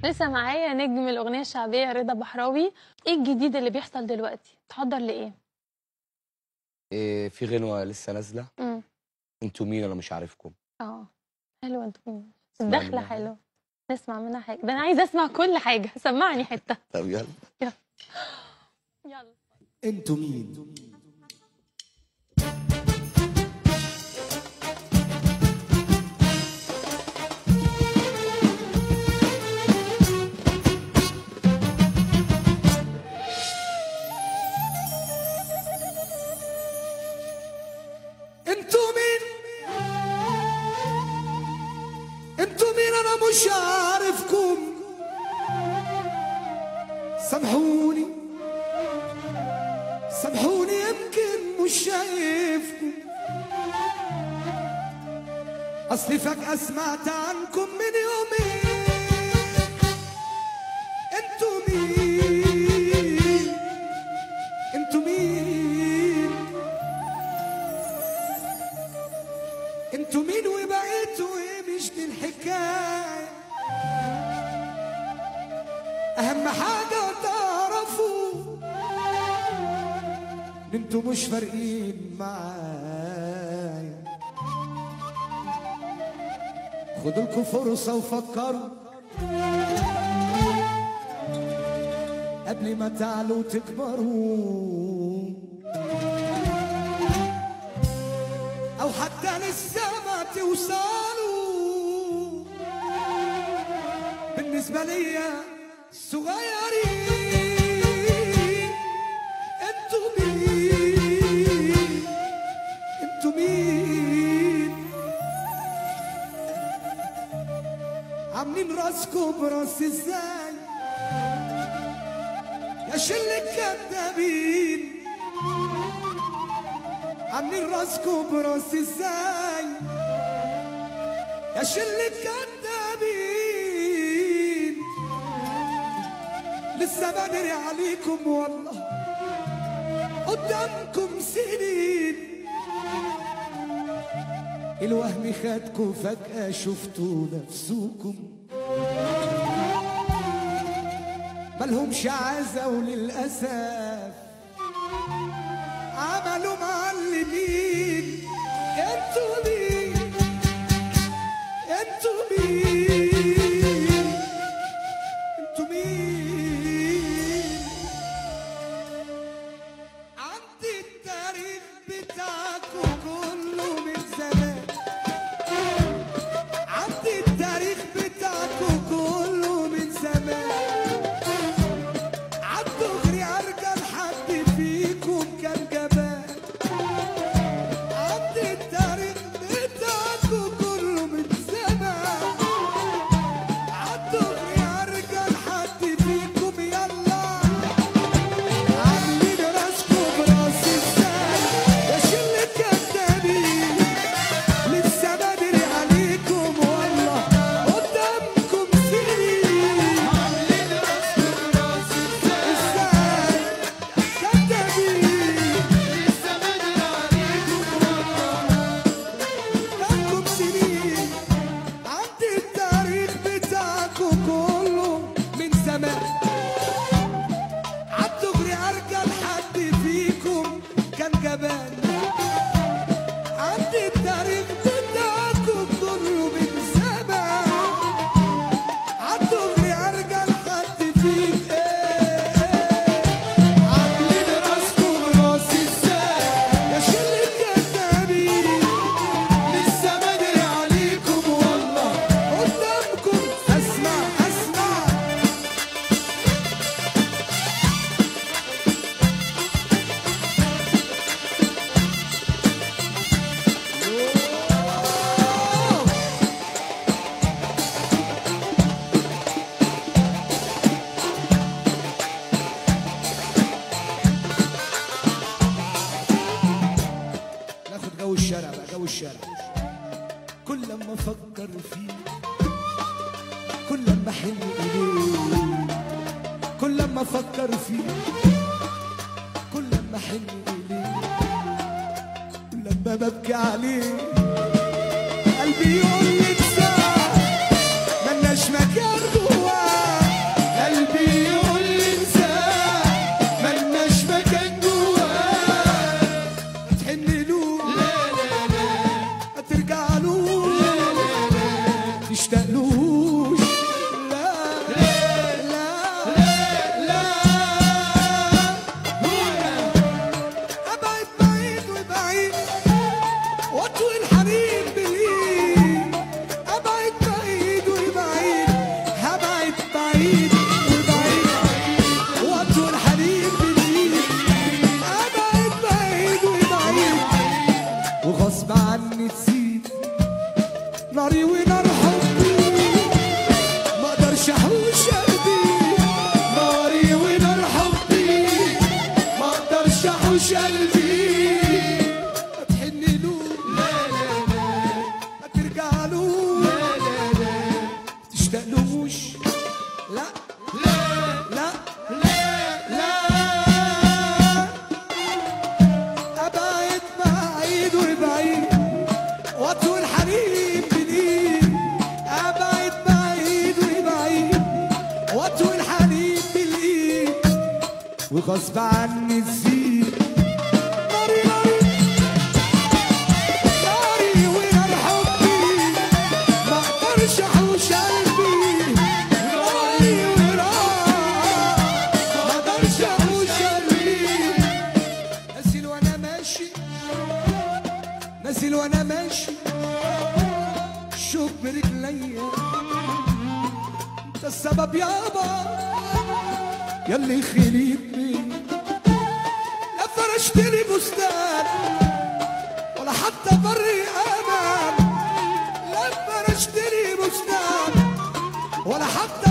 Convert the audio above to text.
لسه معايا نجم الأغنية الشعبية رضا بحراوي ايه الجديد اللي بيحصل دلوقتي تحضر لإيه إيه في غنوة لسه نازلة امم انتوا مين انا مش عارفكم اه حلوة انتوا مين اسمع الدخلة منها حاجة. حلوة نسمع منها حاجة ده أنا عايزة أسمع كل حاجة سمعني حتة طب يلا يلا انتوا مين انتوا مين انتوا مين انا مش عارفكم سامحوني سامحوني يمكن مش شايفكم اصلي فجأة سمعت عنكم من يومين انتوا مين انتوا مين انتوا مين وبقيتوا ايه مش دي الحكايه اهم حاجه تعرفوا ان انتوا مش فارقين معايا خدوا لكم فرصه وفكروا قبل ما تعلوا وتكبروا او حتى لسه ما توصلوا بالنسبه ليا صغيرين انتوا مين انتوا مين عاملين راسكم براس ازاي يا شلة كدابين عاملين راسكم براس ازاي يا شلة كدابين لسه بدري عليكم والله قدامكم سنين الوهم خدكم فجأة شفتوا نفسكم ملهمش عزة وللأسف عملوا معلمين انتوا مين انتوا مين انتوا مين عندي التاريخ بتاعكم كله من زمان عندي التاريخ بتاعكم كله من زمان عالدغري ارجل حد فيكم كان جبان عندي التاريخ بتاعكم كله من زمان عالدغري ارجل حد فيكم يلا عاملين راسكم براس ازاي يا شلة كدابين لسه بدري عليكم والله قدامكم سنين عاملين راسكم براس ازاي كدابين لسه بدري عليكم قدامكم سنين عندي التاريخ بتاعكم كله من زمان عالدغري ارجل حد فيكم كان جبان عندي التاريخ بتاعكم كله من زمان عالدغري ارجل حد فيك عاملين راسكم راس ازاي يا شلة كدابين لسه بدري عليكم والله قدامكم اسمع اسمع ناخد جو الشارع بقى جو الشارع كل لما افكر فيه كل لما احن اليه كل لما افكر فيه كل لما احن اليه كل لما ببكي عليه قلبي يقول لي انسى ملناش مكان جواه ترجعلوش قلبي ما تحنلوش لا لا لا ما ترجعلوش لا لا لا تشتاقلوش لا لا لا لا لا ابعد بعيد وبعيد واطول حنين بالايد ابعد بعيد وبعيد واطول حنين بالايد وغصب عني تزيد ناري ناري ناري ونار حبي ما اقدرش احوش قلبي ناري ونار ما اقدرش احوش قلبي نازل وانا ماشي نازل وانا ماشي شوف برجليا انت السبب يابا يلي خليتني لا فرشت لي بستان ولا حتى بري امان لا فرشت لي بستان ولا حتى